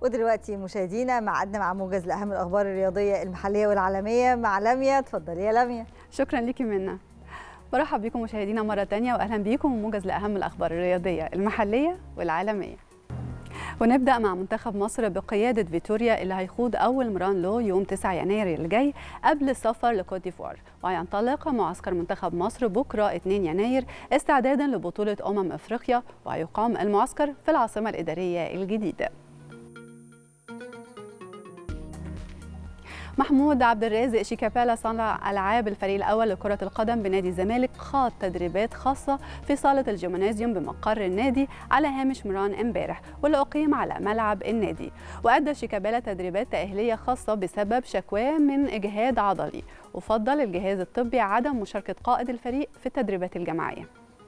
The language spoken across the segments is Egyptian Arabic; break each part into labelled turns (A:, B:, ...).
A: ودلوقتي مشاهدينا معدنا مع موجز لاهم الاخبار الرياضيه المحليه والعالميه مع لميا اتفضلي يا لميا
B: شكرا ليكي منا برحب بكم مشاهدينا مرة تانية وأهلا بكم وموجز لأهم الأخبار الرياضية المحلية والعالمية ونبدأ مع منتخب مصر بقيادة فيتوريا اللي هيخوض أول مران له يوم 9 يناير الجاي قبل السفر لكوت ديفوار وهينطلق معسكر منتخب مصر بكرة 2 يناير استعدادا لبطولة أمم أفريقيا وهيقام المعسكر في العاصمة الإدارية الجديدة محمود عبد الرازق شيكابالا صانع العاب الفريق الاول لكره القدم بنادي الزمالك خاض تدريبات خاصه في صاله الجيمنازيوم بمقر النادي على هامش مران امبارح واللي اقيم على ملعب النادي وادى شيكابالا تدريبات تاهيليه خاصه بسبب شكواه من اجهاد عضلي وفضل الجهاز الطبي عدم مشاركه قائد الفريق في التدريبات الجماعيه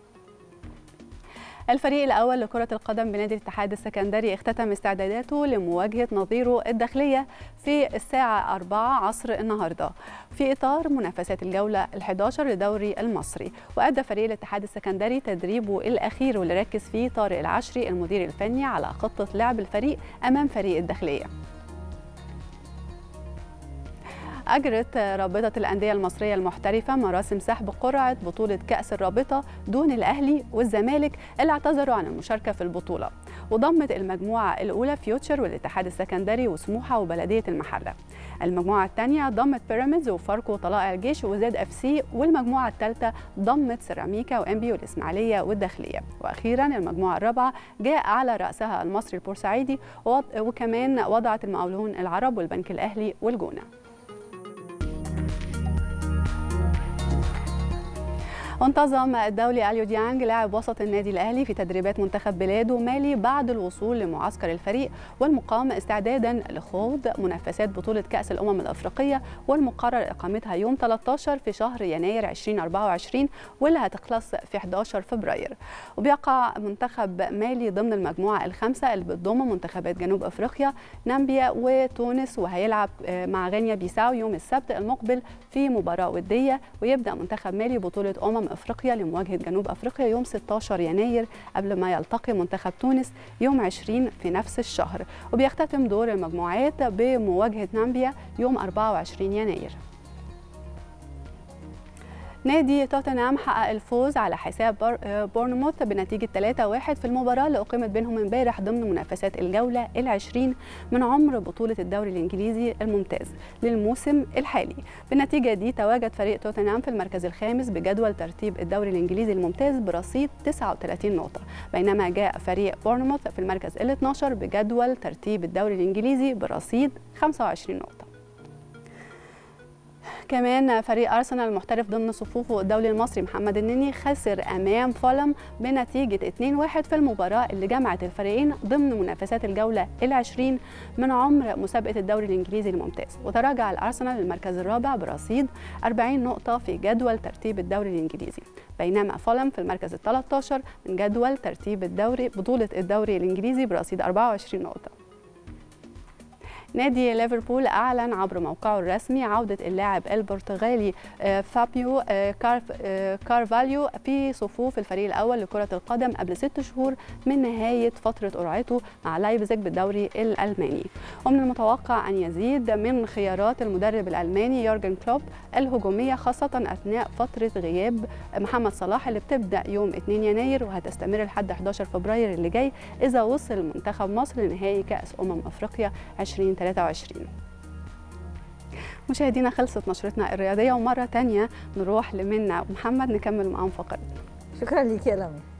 B: الفريق الأول لكرة القدم بنادي الاتحاد السكندري اختتم استعداداته لمواجهة نظيره الداخلية في الساعة 4 عصر النهاردة في إطار منافسات الجولة ال11 لدوري المصري وأدى فريق الاتحاد السكندري تدريبه الأخير واللي ركز فيه طارق العشري المدير الفني على خطة لعب الفريق أمام فريق الداخلية أجرت رابطة الأندية المصرية المحترفة مراسم سحب قرعة بطولة كأس الرابطة دون الأهلي والزمالك اللي اعتذروا عن المشاركة في البطولة وضمت المجموعة الأولى فيوتشر والاتحاد السكندري وسموحة وبلدية المحلة المجموعة الثانية ضمت بيراميدز وفاركو وطلائع الجيش وزاد اف سي والمجموعة الثالثة ضمت سيراميكا وانبي والإسماعيلية والداخلية وأخيرا المجموعة الرابعة جاء على رأسها المصري البورسعيدي وكمان وضعت المقاولون العرب والبنك الأهلي والجونة وانتظم الدولي اليو ديانج لاعب وسط النادي الاهلي في تدريبات منتخب بلاده مالي بعد الوصول لمعسكر الفريق والمقام استعدادا لخوض منافسات بطوله كاس الامم الافريقيه والمقرر اقامتها يوم 13 في شهر يناير 2024 واللي هتخلص في 11 فبراير وبيقع منتخب مالي ضمن المجموعه الخامسه اللي بتضم منتخبات جنوب افريقيا نامبيا وتونس وهيلعب مع غينيا بيساو يوم السبت المقبل في مباراه وديه ويبدا منتخب مالي بطوله امم افريقيا لمواجهه جنوب افريقيا يوم 16 يناير قبل ما يلتقي منتخب تونس يوم 20 في نفس الشهر وبيختتم دور المجموعات بمواجهه نامبيا يوم 24 يناير نادي توتنهام حقق الفوز على حساب بورنموث بنتيجة 3-1 في المباراة اللي أقيمت بينهم امبارح ضمن منافسات الجولة العشرين من عمر بطولة الدوري الإنجليزي الممتاز للموسم الحالي بالنتيجة دي تواجد فريق توتنهام في المركز الخامس بجدول ترتيب الدوري الإنجليزي الممتاز برصيد 39 نقطة بينما جاء فريق بورنموث في المركز ال 12 بجدول ترتيب الدوري الإنجليزي برصيد 25 نقطة كمان فريق ارسنال المحترف ضمن صفوفه الدولي المصري محمد النني خسر امام فولم بنتيجه 2-1 في المباراه اللي جمعت الفريقين ضمن منافسات الجوله العشرين من عمر مسابقه الدوري الانجليزي الممتاز وتراجع الارسنال للمركز الرابع برصيد 40 نقطه في جدول ترتيب الدوري الانجليزي بينما فولم في المركز ال 13 من جدول ترتيب الدوري بطوله الدوري الانجليزي برصيد 24 نقطه نادي ليفربول أعلن عبر موقعه الرسمي عودة اللاعب البرتغالي فابيو كارفاليو في صفوف الفريق الأول لكرة القدم قبل ست شهور من نهاية فترة قرعته مع لايبزيج بالدوري الألماني ومن المتوقع أن يزيد من خيارات المدرب الألماني يورجن كلوب الهجومية خاصة أثناء فترة غياب محمد صلاح اللي بتبدأ يوم 2 يناير وهتستمر لحد 11 فبراير اللي جاي إذا وصل منتخب مصر لنهائي كأس أمم أفريقيا 2023 مشاهدينا خلصت نشرتنا الرياضية ومرة تانية نروح لمنى ومحمد نكمل معاهم فقرة
A: شكرا ليك يا لمي